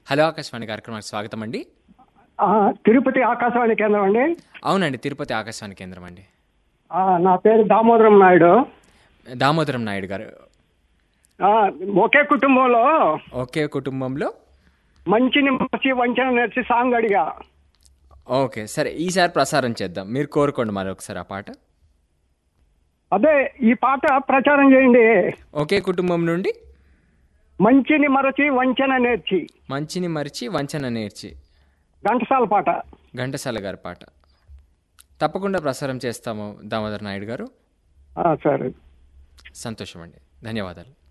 hello Akashvani కార్యక్రమానికి స్వాగతం అండి ఆ, తిరుపతి ఆకాశవాణి కేంద్రం అండి అవునండి తిరుపతి ఆకాశవాణి కేంద్రం అండి ఆ, నా పేరు దామోదరం నాయుడు దామోదరం నాయుడు గారు ఆ, ఒకే కుటుంబంలో ఒకే కుటుంబంలో మంచిని మంచి వంచన నేర్చి సాంగ్ అడిగా ఓకే సరే ఈసారి ప్రసారం చేద్దాం మీరు కోరుకోండి మరి ఒకసారి ఆ పాట అదే ఈ పాట ప్రచారం చేయండి ఒకే కుటుంబం నుండి మంచిని మరచి వంచన నేర్చి మంచిని మరిచి వంచన నేర్చి ఘంటసాల పాట ఘంటసాల గారి పాట తప్పకుండా ప్రసారం చేస్తాము దామోదర్ నాయుడు గారు ఆ, సరే సంతోషం అండి ధన్యవాదాలు